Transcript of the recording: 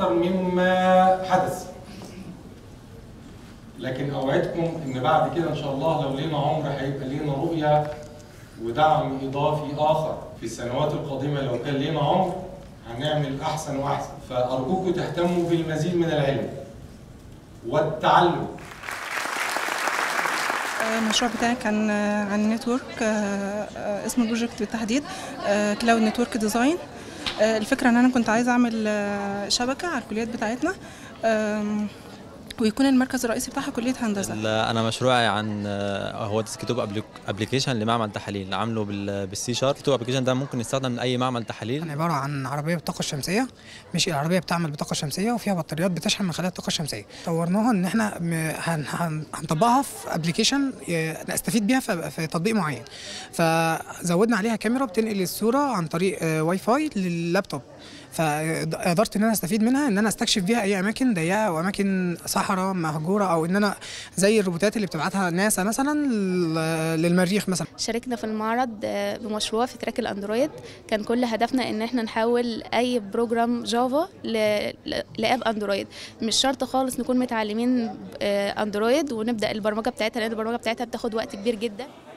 اكتر مما حدث لكن اوعدكم ان بعد كده ان شاء الله لو لينا عمر هيبقى لينا رؤيه ودعم اضافي اخر في السنوات القادمه لو كان لينا عمر هنعمل احسن واحسن فارجوكم تهتموا بالمزيد من العلم والتعلم المشروع بتاعي كان عن نتورك اسم البروجكت بالتحديد كلاود نتورك ديزاين الفكره ان انا كنت عايزه اعمل شبكه على الكليات بتاعتنا ويكون المركز الرئيسي بتاعها كليه هندسه لا، انا مشروعي عن آه، هو ديسكتوب ابلكيشن لمعمل تحاليل عامله بال- بالسي شارب ديسكتوب ابلكيشن ده ممكن يستخدم لاي معمل تحاليل كان عباره عن عربيه بالطاقه الشمسيه مش العربيه بتعمل بالطاقه الشمسيه وفيها بطاريات بتشحن من خلال الطاقه الشمسيه طورناها ان احنا م- هن- هن- هنطبقها في ابلكيشن نستفيد بيها في في تطبيق معين فزودنا عليها كاميرا بتنقل الصوره عن طريق آه، واي فاي لللابتوب فقدرت ان انا استفيد منها ان انا استكشف بيها اي اماكن ضيقه او اماكن صحراء مهجوره او ان انا زي الروبوتات اللي بتبعتها ناسا مثلا ل- للمريخ مثلا شاركنا في المعرض آه، بمشروع في تراك الاندرويد كان كل هدفنا ان احنا نحول اي بروجرام جافا ل- ل- لاب اندرويد مش شرط خالص نكون متعلمين آه، اندرويد ونبدا البرمجه بتاعتها لان البرمجه بتاعتها بتاخد وقت كبير جدا